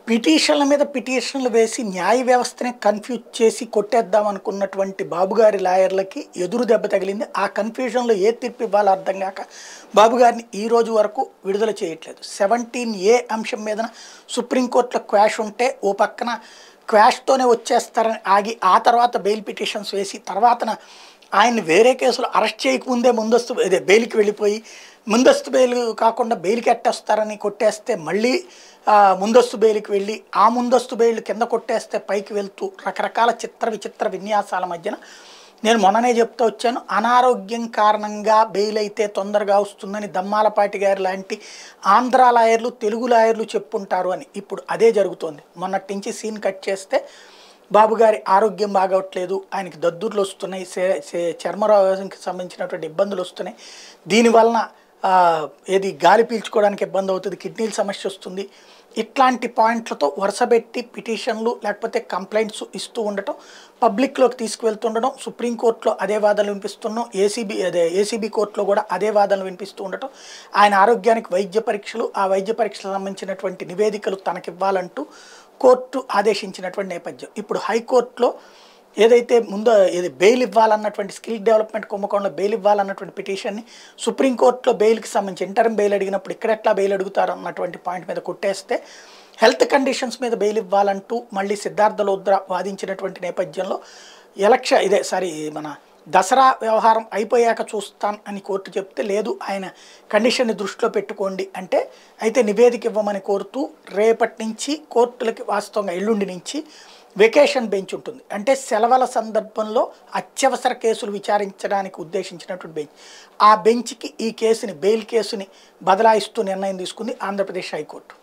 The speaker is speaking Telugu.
పిటిషన్ల మీద పిటిషన్లు వేసి న్యాయ వ్యవస్థనే కన్ఫ్యూజ్ చేసి కొట్టేద్దాం అనుకున్నటువంటి బాబుగారి లాయర్లకి ఎదురు దెబ్బ తగిలింది ఆ కన్ఫ్యూజన్లో ఏ తీర్పు ఇవ్వాలో అర్థం కాక బాబుగారిని ఈ రోజు వరకు విడుదల చేయట్లేదు సెవెంటీన్ ఏ అంశం మీద సుప్రీంకోర్టులో క్వాష్ ఉంటే ఓ పక్కన క్వాష్తోనే వచ్చేస్తారని ఆగి ఆ తర్వాత బెయిల్ పిటిషన్స్ వేసి తర్వాతన ఆయన్ని వేరే కేసులు అరెస్ట్ చేయకముందే ముందస్తు అదే బెయిల్కి వెళ్ళిపోయి ముందస్తు బెయిల్ కాకుండా బెయిల్కి ఎట్టేస్తారని కొట్టేస్తే మళ్ళీ ఆ, ముందస్తు బెయిల్కి వెళ్ళి ఆ ముందస్తు బెయిల్ కింద కొట్టేస్తే పైకి వెళ్తూ రకరకాల చిత్ర విచిత్ర విన్యాసాల మధ్యన నేను మొన్ననే చెప్తూ వచ్చాను అనారోగ్యం కారణంగా బెయిల్ అయితే తొందరగా వస్తుందని దమ్మాలపాటి గారి లాంటి ఆంధ్ర లాయర్లు తెలుగు లాయర్లు చెప్పుంటారు అని ఇప్పుడు అదే జరుగుతోంది మొన్నటి నుంచి సీన్ కట్ చేస్తే బాబు గారి ఆరోగ్యం బాగోట్లేదు ఆయనకి దద్దుర్లు వస్తున్నాయి చే- చే- చర్మరోగానికి సంబంధించినటువంటి ఇబ్బందులు వస్తున్నాయి దీనివలన ఆ, ఏది గాలి పీల్చుకోవడానికి ఇబ్బంది అవుతుంది కిడ్నీల సమస్య వస్తుంది ఇట్లాంటి పాయింట్లతో వరుసపెట్టి పిటిషన్లు లేకపోతే కంప్లైంట్స్ ఇస్తూ ఉండటం పబ్లిక్లోకి తీసుకువెళ్తుండడం సుప్రీంకోర్టులో అదే వాదనలు వినిపిస్తున్నాం ఏసీబీ అదే ఏసీబీ కోర్టులో కూడా అదే వాదనలు వినిపిస్తూ ఉండటం ఆయన ఆరోగ్యానికి వైద్య పరీక్షలు ఆ వైద్య పరీక్షలకు సంబంధించినటువంటి నివేదికలు తనకివ్వాలంటూ కోర్టు ఆదేశించినటువంటి నేపథ్యం ఇప్పుడు హైకోర్టులో ఏదైతే ముందు ఏది బెయిల్ ఇవ్వాలన్నటువంటి స్కిల్ డెవలప్మెంట్ కుంభకోణంలో బెయిల్ ఇవ్వాలన్నటువంటి పిటిషన్ని సుప్రీంకోర్టులో బెయిల్కి సంబంధించి ఇంటర్మ్ బెయిల్ అడిగినప్పుడు ఇక్కడ ఎట్లా బెయిల్ అడుగుతారు అన్నటువంటి పాయింట్ మీద కొట్టేస్తే హెల్త్ కండిషన్స్ మీద బెయిల్ ఇవ్వాలంటూ మళ్ళీ సిద్ధార్థ లోద్ర వాదించినటువంటి నేపథ్యంలో ఎలక్షన్ ఇదే సారీ మన దసరా వ్యవహారం అయిపోయాక చూస్తాను అని కోర్టు చెప్తే లేదు ఆయన కండిషన్ని దృష్టిలో పెట్టుకోండి అంటే అయితే నివేదిక ఇవ్వమని కోరుతూ రేపటి నుంచి కోర్టులకి వాస్తవంగా ఎల్లుండి నుంచి వెకేషన్ బెంచ్ ఉంటుంది అంటే సెలవుల సందర్భంలో అత్యవసర కేసులు విచారించడానికి ఉద్దేశించినటువంటి బెంచ్ ఆ బెంచ్కి ఈ కేసుని బెయిల్ కేసుని బదలాయిస్తూ నిర్ణయం తీసుకుంది ఆంధ్రప్రదేశ్ హైకోర్టు